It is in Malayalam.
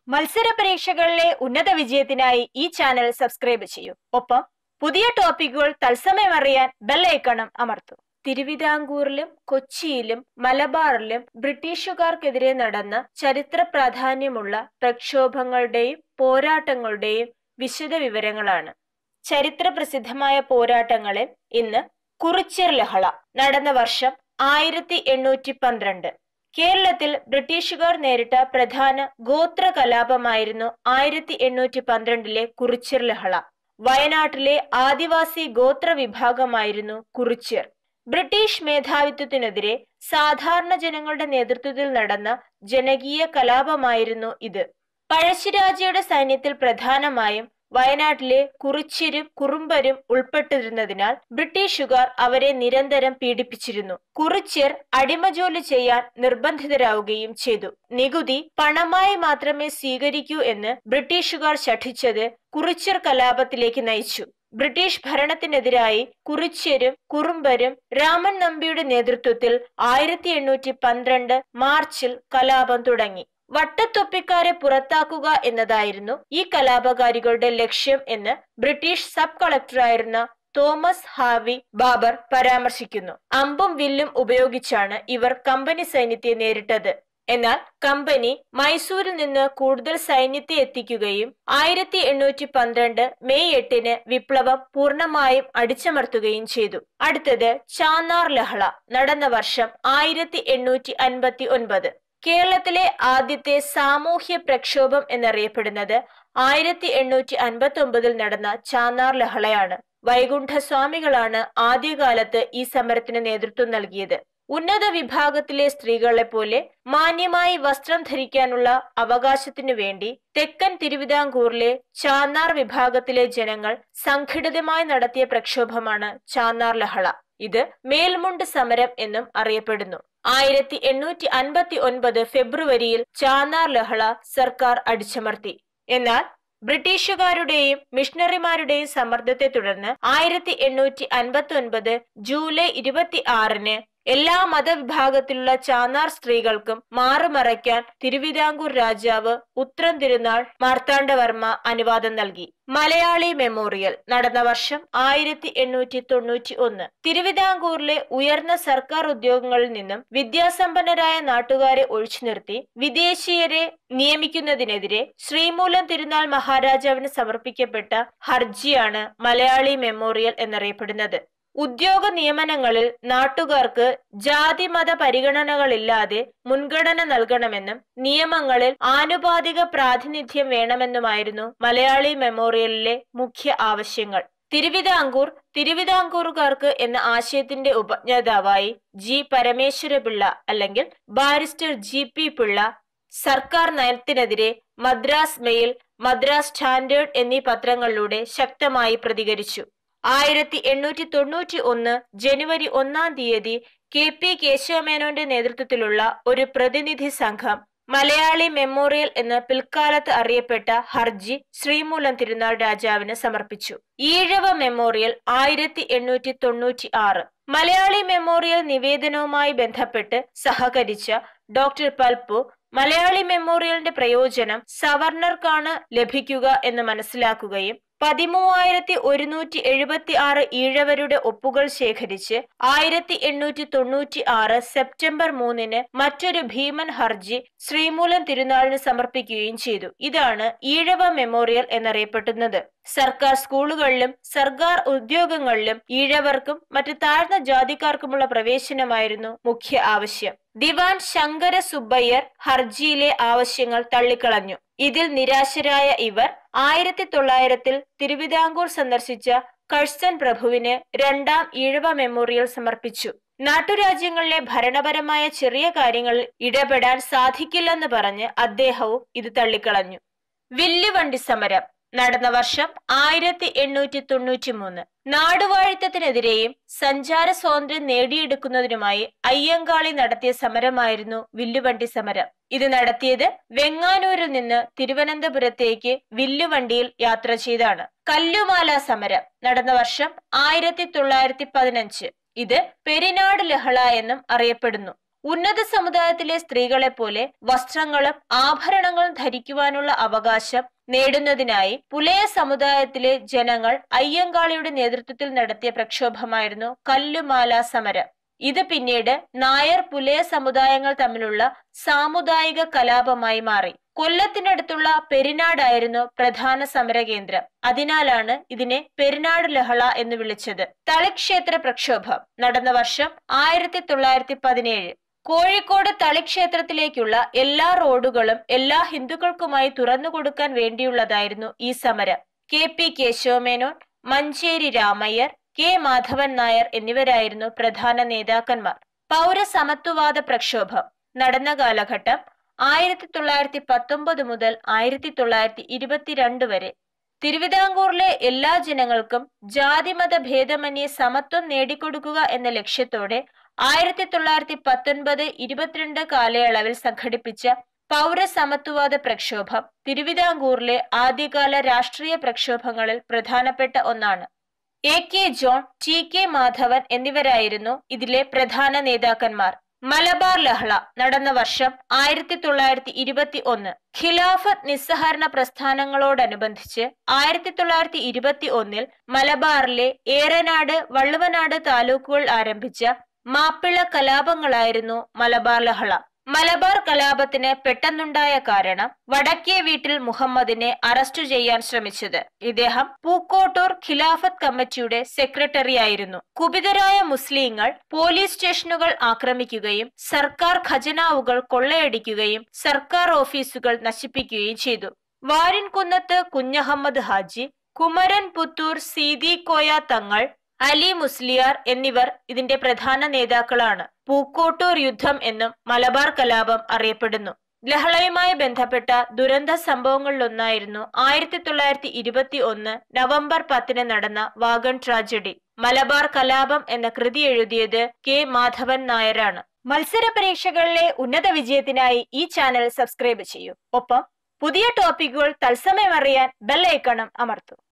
മത്സര പരീക്ഷകളിലെ ഉന്നത വിജയത്തിനായി ഈ ചാനൽ സബ്സ്ക്രൈബ് ചെയ്യൂ ഒപ്പം പുതിയ ടോപ്പിക്കുകൾ തത്സമയം അറിയാൻ ബെല്ലൈക്കണം അമർത്തൂ തിരുവിതാംകൂറിലും കൊച്ചിയിലും മലബാറിലും ബ്രിട്ടീഷുകാർക്കെതിരെ നടന്ന ചരിത്ര പ്രാധാന്യമുള്ള പ്രക്ഷോഭങ്ങളുടെയും പോരാട്ടങ്ങളുടെയും വിശദ വിവരങ്ങളാണ് ചരിത്ര പ്രസിദ്ധമായ പോരാട്ടങ്ങളിൽ ഇന്ന് കുറിച്യർ ലഹള നടന്ന വർഷം ആയിരത്തി എണ്ണൂറ്റി പന്ത്രണ്ട് കേരളത്തിൽ ബ്രിട്ടീഷുകാർ നേരിട്ട പ്രധാന ഗോത്ര കലാപമായിരുന്നു ആയിരത്തി എണ്ണൂറ്റി പന്ത്രണ്ടിലെ കുറിച്യർ ലഹള വയനാട്ടിലെ ആദിവാസി ഗോത്ര വിഭാഗമായിരുന്നു കുറിച്യർ ബ്രിട്ടീഷ് മേധാവിത്വത്തിനെതിരെ സാധാരണ ജനങ്ങളുടെ നേതൃത്വത്തിൽ നടന്ന ജനകീയ കലാപമായിരുന്നു ഇത് പഴശ്ശിരാജയുടെ സൈന്യത്തിൽ പ്രധാനമായും വയനാട്ടിലെ കുറിച്യരും കുറുമ്പരും ഉൾപ്പെട്ടിരുന്നതിനാൽ ബ്രിട്ടീഷുകാർ അവരെ നിരന്തരം പീഡിപ്പിച്ചിരുന്നു കുറിച്യർ അടിമജോലി ചെയ്യാൻ നിർബന്ധിതരാവുകയും ചെയ്തു നികുതി പണമായി മാത്രമേ സ്വീകരിക്കൂ എന്ന് ബ്രിട്ടീഷുകാർ ശഠിച്ചത് കുറിച്യർ കലാപത്തിലേക്ക് നയിച്ചു ബ്രിട്ടീഷ് ഭരണത്തിനെതിരായി കുറിച്യരും കുറുമ്പരും രാമൻ നമ്പിയുടെ നേതൃത്വത്തിൽ ആയിരത്തി എണ്ണൂറ്റി പന്ത്രണ്ട് മാർച്ചിൽ കലാപം തുടങ്ങി വട്ടത്തൊപ്പിക്കാരെ പുറത്താക്കുക എന്നതായിരുന്നു ഈ കലാപകാരികളുടെ ലക്ഷ്യം എന്ന് ബ്രിട്ടീഷ് സബ് കളക്ടറായിരുന്ന തോമസ് ഹാവി ബാബർ പരാമർശിക്കുന്നു അമ്പും വില്ലും ഉപയോഗിച്ചാണ് ഇവർ കമ്പനി സൈന്യത്തെ നേരിട്ടത് എന്നാൽ കമ്പനി മൈസൂരിൽ നിന്ന് കൂടുതൽ സൈന്യത്തെ എത്തിക്കുകയും ആയിരത്തി എണ്ണൂറ്റി പന്ത്രണ്ട് മെയ് എട്ടിന് വിപ്ലവം പൂർണ്ണമായും അടിച്ചമർത്തുകയും ചെയ്തു അടുത്തത് ചാന്നാർ ലഹള നടന്ന വർഷം ആയിരത്തി എണ്ണൂറ്റി അൻപത്തി ഒൻപത് കേരളത്തിലെ ആദ്യത്തെ സാമൂഹ്യ പ്രക്ഷോഭം എന്നറിയപ്പെടുന്നത് ആയിരത്തി എണ്ണൂറ്റി അൻപത്തി ഒമ്പതിൽ നടന്ന ചാന്നാർ ലഹളയാണ് വൈകുണ്ഠസ്വാമികളാണ് ആദ്യകാലത്ത് ഈ സമരത്തിന് നേതൃത്വം നൽകിയത് ഉന്നത വിഭാഗത്തിലെ സ്ത്രീകളെ പോലെ മാന്യമായി വസ്ത്രം ധരിക്കാനുള്ള അവകാശത്തിനു വേണ്ടി തെക്കൻ തിരുവിതാംകൂറിലെ ചാന്നാർ വിഭാഗത്തിലെ ജനങ്ങൾ സംഘടിതമായി നടത്തിയ പ്രക്ഷോഭമാണ് ചാന്നാർ ലഹള ഇത് മേൽമുണ്ട് സമരം എന്നും അറിയപ്പെടുന്നു ആയിരത്തി എണ്ണൂറ്റി അൻപത്തി ഒൻപത് ഫെബ്രുവരിയിൽ ചാന്നാർ ലഹള സർക്കാർ അടിച്ചമർത്തി എന്നാൽ ബ്രിട്ടീഷുകാരുടെയും മിഷണറിമാരുടെയും സമ്മർദ്ദത്തെ തുടർന്ന് ആയിരത്തി എണ്ണൂറ്റി അൻപത്തി ഒൻപത് ജൂലൈ ഇരുപത്തി ആറിന് എല്ലാ മതവിഭാഗത്തിലുള്ള ചാന്നാർ സ്ത്രീകൾക്കും മാറുമറയ്ക്കാൻ തിരുവിതാംകൂർ രാജാവ് ഉത്രം തിരുനാൾ മാർത്താണ്ഡവർമ്മ അനുവാദം നൽകി മലയാളി മെമ്മോറിയൽ നടന്ന വർഷം ആയിരത്തി എണ്ണൂറ്റി തൊണ്ണൂറ്റി ഒന്ന് തിരുവിതാംകൂറിലെ ഉയർന്ന സർക്കാർ ഉദ്യോഗങ്ങളിൽ നിന്നും വിദ്യാസമ്പന്നരായ നാട്ടുകാരെ ഒഴിച്ചു നിർത്തി വിദേശീയരെ നിയമിക്കുന്നതിനെതിരെ ശ്രീമൂലം തിരുനാൾ മഹാരാജാവിന് സമർപ്പിക്കപ്പെട്ട ഹർജിയാണ് മലയാളി മെമ്മോറിയൽ എന്നറിയപ്പെടുന്നത് ഉദ്യോഗ നിയമനങ്ങളിൽ നാട്ടുകാർക്ക് ജാതി മത പരിഗണനകളില്ലാതെ മുൻഗണന നൽകണമെന്നും നിയമങ്ങളിൽ ആനുപാതിക പ്രാതിനിധ്യം വേണമെന്നുമായിരുന്നു മലയാളി മെമ്മോറിയലിലെ മുഖ്യ ആവശ്യങ്ങൾ തിരുവിതാംകൂർ തിരുവിതാംകൂറുകാർക്ക് എന്ന ആശയത്തിന്റെ ഉപജ്ഞാതാവായി ജി പരമേശ്വരപിള്ള അല്ലെങ്കിൽ ബാരിസ്റ്റർ ജി പി പിള്ള സർക്കാർ നയത്തിനെതിരെ മദ്രാസ് മെയിൽ മദ്രാസ് സ്റ്റാൻഡേർഡ് എന്നീ പത്രങ്ങളിലൂടെ ശക്തമായി പ്രതികരിച്ചു ആയിരത്തി എണ്ണൂറ്റി തൊണ്ണൂറ്റി ഒന്ന് ജനുവരി ഒന്നാം തീയതി കെ പി കേശവമേനോന്റെ നേതൃത്വത്തിലുള്ള ഒരു പ്രതിനിധി സംഘം മലയാളി മെമ്മോറിയൽ എന്ന് പിൽക്കാലത്ത് അറിയപ്പെട്ട ഹർജി ശ്രീമൂലം തിരുനാൾ രാജാവിന് സമർപ്പിച്ചു ഈഴവ മെമ്മോറിയൽ ആയിരത്തി എണ്ണൂറ്റി തൊണ്ണൂറ്റി ആറ് മലയാളി മെമ്മോറിയൽ നിവേദനവുമായി ബന്ധപ്പെട്ട് സഹകരിച്ച ഡോക്ടർ പൽപ്പു മലയാളി മെമ്മോറിയലിന്റെ പ്രയോജനം സവർണർക്കാണ് ലഭിക്കുക എന്ന് മനസ്സിലാക്കുകയും പതിമൂവായിരത്തി ഒരുന്നൂറ്റി എഴുപത്തി ആറ് ഈഴവരുടെ ഒപ്പുകൾ ശേഖരിച്ച് ആയിരത്തി എണ്ണൂറ്റി തൊണ്ണൂറ്റി ആറ് സെപ്റ്റംബർ മൂന്നിന് മറ്റൊരു ഭീമൻ ഹർജി ശ്രീമൂലം തിരുനാളിന് സമർപ്പിക്കുകയും ചെയ്തു ഇതാണ് ഈഴവ മെമ്മോറിയൽ എന്നറിയപ്പെടുന്നത് സർക്കാർ സ്കൂളുകളിലും സർക്കാർ ഉദ്യോഗങ്ങളിലും ഈഴവർക്കും മറ്റു താഴ്ന്ന ജാതിക്കാർക്കുമുള്ള പ്രവേശനമായിരുന്നു മുഖ്യ ആവശ്യം ദിവാൻ ശങ്കര സുബ്ബയ്യർ ഹർജിയിലെ ആവശ്യങ്ങൾ തള്ളിക്കളഞ്ഞു ഇതിൽ നിരാശരായ ഇവർ ആയിരത്തി തൊള്ളായിരത്തിൽ തിരുവിതാംകൂർ സന്ദർശിച്ച കഴ്സൻ പ്രഭുവിന് രണ്ടാം ഈഴവ മെമ്മോറിയൽ സമർപ്പിച്ചു നാട്ടുരാജ്യങ്ങളിലെ ഭരണപരമായ ചെറിയ കാര്യങ്ങളിൽ ഇടപെടാൻ സാധിക്കില്ലെന്ന് പറഞ്ഞ് അദ്ദേഹവും ഇത് തള്ളിക്കളഞ്ഞു വില്ലുവണ്ടി സമരം നടന്ന വർഷം ആയിരത്തി എണ്ണൂറ്റി തൊണ്ണൂറ്റി മൂന്ന് നാടുവാഴിത്തത്തിനെതിരെയും സഞ്ചാര സ്വാതന്ത്ര്യം നേടിയെടുക്കുന്നതിനുമായി അയ്യങ്കാളി നടത്തിയ സമരമായിരുന്നു വില്ലുവണ്ടി സമരം ഇത് നടത്തിയത് വെങ്ങാനൂരിൽ നിന്ന് തിരുവനന്തപുരത്തേക്ക് വില്ലുവണ്ടിയിൽ യാത്ര ചെയ്താണ് കല്ലുമാല സമരം നടന്ന വർഷം ആയിരത്തി തൊള്ളായിരത്തി പതിനഞ്ച് ഇത് പെരിനാട് ലഹള എന്നും അറിയപ്പെടുന്നു ഉന്നത സമുദായത്തിലെ സ്ത്രീകളെ പോലെ വസ്ത്രങ്ങളും ആഭരണങ്ങളും ധരിക്കുവാനുള്ള അവകാശം നേടുന്നതിനായി പുലയ സമുദായത്തിലെ ജനങ്ങൾ അയ്യങ്കാളിയുടെ നേതൃത്വത്തിൽ നടത്തിയ പ്രക്ഷോഭമായിരുന്നു കല്ലുമാല സമരം ഇത് പിന്നീട് നായർ പുലയ സമുദായങ്ങൾ തമ്മിലുള്ള സാമുദായിക കലാപമായി മാറി കൊല്ലത്തിനടുത്തുള്ള പെരിനാടായിരുന്നു പ്രധാന സമരകേന്ദ്രം അതിനാലാണ് ഇതിനെ പെരിനാട് ലഹള എന്ന് വിളിച്ചത് തളിക്ഷേത്ര പ്രക്ഷോഭം നടന്ന വർഷം ആയിരത്തി തൊള്ളായിരത്തി പതിനേഴ് കോഴിക്കോട് തളിക്ഷേത്രത്തിലേക്കുള്ള എല്ലാ റോഡുകളും എല്ലാ ഹിന്ദുക്കൾക്കുമായി തുറന്നുകൊടുക്കാൻ വേണ്ടിയുള്ളതായിരുന്നു ഈ സമരം K P Kesava Menon Manjeri Ramayyar K Madhavan Nair എന്നിവരായിരുന്നു പ്രധാന നേതാക്കന്മാർ പൗരസമത്വവാദ പ്രക്ഷോഭം നടന്ന കാലഘട്ടം ആയിരത്തി തൊള്ളായിരത്തി പത്തൊമ്പത് മുതൽ ആയിരത്തി തൊള്ളായിരത്തി ഇരുപത്തിരണ്ട് വരെ തിരുവിതാംകൂറിലെ എല്ലാ ജനങ്ങൾക്കും ജാതിമത ഭേദമന്യേ സമത്വം നേടിക്കൊടുക്കുക എന്ന ലക്ഷ്യത്തോടെ ആയിരത്തി തൊള്ളായിരത്തി പത്തൊൻപത് ഇരുപത്തിരണ്ട് കാലയളവിൽ സംഘടിപ്പിച്ച പൗരസമത്വവാദ പ്രക്ഷോഭം തിരുവിതാംകൂറിലെ ആദ്യകാല രാഷ്ട്രീയ പ്രക്ഷോഭങ്ങളിൽ പ്രധാനപ്പെട്ട ഒന്നാണ് A K John T K Madhavan എന്നിവരായിരുന്നു ഇതിലെ പ്രധാന നേതാക്കന്മാർ മലബാർ ലഹള നടന്ന വർഷം ആയിരത്തി തൊള്ളായിരത്തി ഇരുപത്തി ഒന്ന് ഖിലാഫത്ത് നിസ്സഹരണ പ്രസ്ഥാനങ്ങളോടനുബന്ധിച്ച് ആയിരത്തി തൊള്ളായിരത്തി ഇരുപത്തി ഒന്നിൽ മലബാറിലെ ഏറനാട് വള്ളുവനാട് താലൂക്കുകൾ ആരംഭിച്ച മാപ്പിള കലാപങ്ങളായിരുന്നു മലബാർ ലഹള മലബാർ കലാപത്തിന് പെട്ടെന്നുണ്ടായ കാരണം വടക്കേ വീട്ടിൽ മുഹമ്മദിനെ അറസ്റ്റ് ചെയ്യാൻ ശ്രമിച്ചത് ഇദ്ദേഹം പൂക്കോട്ടൂർ ഖിലാഫത്ത് കമ്മിറ്റിയുടെ സെക്രട്ടറിയായിരുന്നു കുപിതരായ മുസ്ലിങ്ങൾ പോലീസ് സ്റ്റേഷനുകൾ ആക്രമിക്കുകയും സർക്കാർ ഖജനാവുകൾ കൊള്ളയടിക്കുകയും സർക്കാർ ഓഫീസുകൾ നശിപ്പിക്കുകയും ചെയ്തു വാരിൻകുന്നത്ത് കുഞ്ഞഹമ്മദ് ഹാജി കുമരൻ പുത്തൂർ സീതി കോയ തങ്ങൾ അലി മുസ്ലിയാർ എന്നിവർ ഇതിന്റെ പ്രധാന നേതാക്കളാണ് പൂക്കോട്ടൂർ യുദ്ധം എന്നും മലബാർ കലാപം അറിയപ്പെടുന്നു ലഹളയുമായി ബന്ധപ്പെട്ട ദുരന്ത സംഭവങ്ങളിലൊന്നായിരുന്നു ആയിരത്തി തൊള്ളായിരത്തി ഇരുപത്തി ഒന്ന് നവംബർ പത്തിന് നടന്ന വാഗൺ ട്രാജഡി മലബാർ കലാപം എന്ന കൃതി എഴുതിയത് കെ മാധവൻ നായരാണ് മത്സര പരീക്ഷകളിലെ ഉന്നത വിജയത്തിനായി ഈ ചാനൽ സബ്സ്ക്രൈബ് ചെയ്യൂ ഒപ്പം പുതിയ ടോപ്പിക്കുകൾ തത്സമയം അറിയാൻ ബെല്ലൈക്കണും അമർത്തൂ